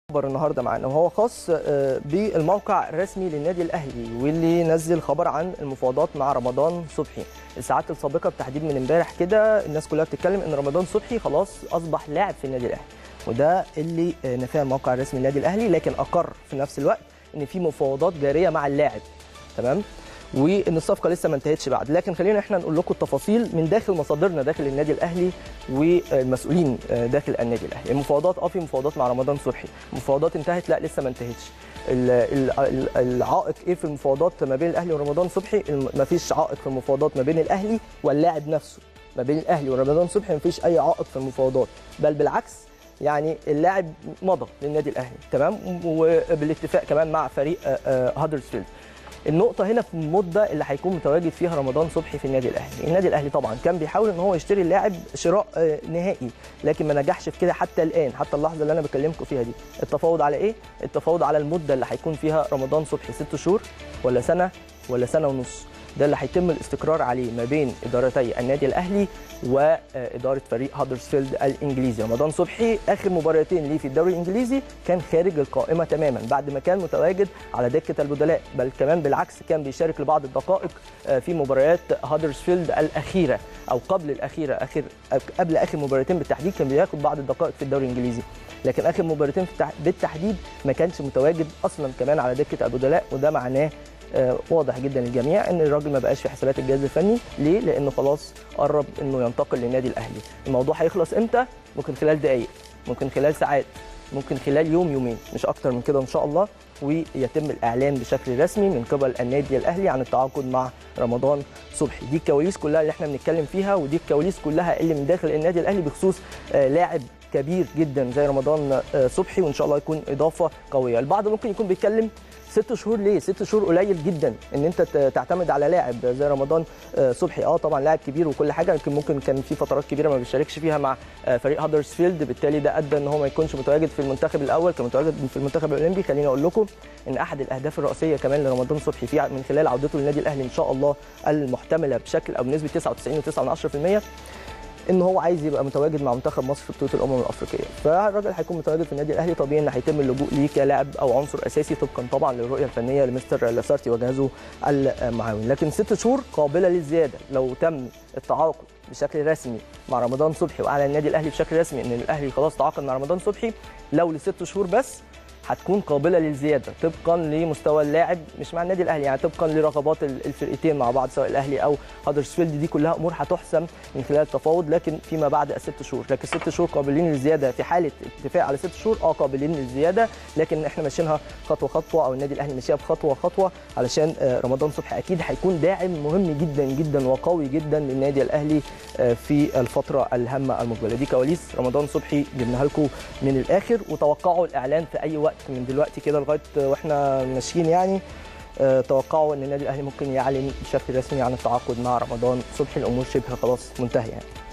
خبر النهارده معانا وهو خاص آه، بالموقع الرسمي للنادي الاهلي واللي نزل خبر عن المفاوضات مع رمضان صبحي الساعات السابقه بالتحديد من امبارح كده الناس كلها بتتكلم ان رمضان صبحي خلاص اصبح لاعب في النادي الاهلي وده اللي آه، نفاه الموقع الرسمي للنادي الاهلي لكن اقر في نفس الوقت ان في مفاوضات جاريه مع اللاعب تمام وان الصفقه لسه ما انتهتش بعد لكن خلينا احنا نقول لكم التفاصيل من داخل مصادرنا داخل النادي الاهلي والمسؤولين داخل النادي الاهلي المفاوضات اه في مفاوضات مع رمضان صبحي المفاوضات انتهت لا لسه ما انتهتش ال- ال- ال- العائق ايه في المفاوضات ما بين الاهلي ورمضان صبحي ما فيش عائق في المفاوضات ما بين الاهلي واللاعب نفسه ما بين الاهلي ورمضان صبحي ما فيش اي عائق في المفاوضات بل بالعكس يعني اللاعب مضى للنادي الاهلي تمام وبالاتفاق كمان مع فريق آه، آه، هادرسفيلد النقطة هنا في المدة اللي هيكون متواجد فيها رمضان صبحي في النادي الأهلي، النادي الأهلي طبعا كان بيحاول إن هو يشتري اللاعب شراء آه، نهائي، لكن ما نجحش في كده حتى الآن، حتى اللحظة اللي أنا بكلمكم فيها دي، التفاوض على إيه؟ التفاوض على المدة اللي هيكون فيها رمضان صبحي ست شهور ولا سنة ولا سنة ونص، ده اللي هيتم الاستقرار عليه ما بين إدارتي النادي الأهلي وإدارة فريق هادرسفيلد الإنجليزي، رمضان صبحي آخر مباراتين ليه في الدوري الإنجليزي كان خارج القائمة تماما بعد ما كان متواجد على دكة البدلاء، بل كمان بالعكس كان بيشارك لبعض الدقائق آه، في مباريات هادرسفيلد الأخيرة أو قبل الأخيرة آخر قبل آخر مباراتين بالتحديد كان بياخد بعض الدقائق في الدوري الإنجليزي. لكن اخر مباراتين في التح- بالتحديد ما كانش متواجد اصلا كمان على دكه البدلاء وده معناه آه، واضح جدا للجميع ان الراجل ما بقاش في حسابات الجهاز الفني ليه لانه خلاص قرب انه ينتقل للنادي الاهلي الموضوع هيخلص امتى ممكن خلال دقائق ممكن خلال ساعات ممكن خلال يوم يومين مش اكتر من كده ان شاء الله ويتم الاعلان بشكل رسمي من قبل النادي الاهلي عن التعاقد مع رمضان صبحي دي الكواليس كلها اللي احنا بنتكلم فيها ودي الكواليس كلها اللي من داخل النادي الاهلي بخصوص آه، لاعب كبير جدا زي رمضان آه، صبحي وان شاء الله يكون اضافه قويه البعض ممكن يكون بيتكلم ست شهور ليه؟ ست شهور قليل جدا ان انت ت- تعتمد على لاعب زي رمضان آه، صبحي اه طبعا لاعب كبير وكل حاجه لكن ممكن كان في فترات كبيره ما بيشاركش فيها مع آه، فريق هادرسفيلد بالتالي ده ادى ان هو ما يكونش متواجد في المنتخب الاول كان متواجد في المنتخب الاولمبي خليني اقول لكم ان احد الاهداف الرئيسيه كمان لرمضان صبحي في من خلال عودته للنادي الاهلي ان شاء الله المحتمله بشكل او بنسبه 99.9% ان هو عايز يبقى متواجد مع منتخب مصر في بطوله الامم الافريقيه فالراجل هيكون متواجد في النادي الاهلي طبيعي ان هيتم اللجوء ليه كلاعب او عنصر اساسي طبقا طبعا للرؤيه الفنيه لمستر لاسارتي وجهازه المعاون لكن ست شهور قابله للزياده لو تم التعاقد بشكل رسمي مع رمضان صبحي واعلن النادي الاهلي بشكل رسمي ان الاهلي خلاص تعاقد مع رمضان صبحي لو لست شهور بس هتكون قابله للزياده طبقا لمستوى اللاعب مش مع النادي الاهلي يعني طبقا لرغبات ال- الفرقتين مع بعض سواء الاهلي او هادرسفيلد دي كلها امور هتحسم من خلال التفاوض لكن فيما بعد الست شهور لكن ست شهور قابلين للزياده في حاله اتفاق على ست شهور اه قابلين للزياده لكن احنا ماشيينها خطوه خطوه او النادي الاهلي ماشيها بخطوه خطوه علشان آه، رمضان صبحي اكيد هيكون داعم مهم جدا جدا وقوي جدا للنادي الاهلي آه، في الفتره الهامه المقبله دي كواليس رمضان صبحي جبناها لكم من الاخر وتوقعوا الاعلان في اي وقت من دلوقتي كده لغايه واحنا ماشيين يعني آه، توقعوا ان النادي الاهلي ممكن يعلن بشكل رسمي عن التعاقد مع رمضان صبحي الامور شبه خلاص منتهيه يعني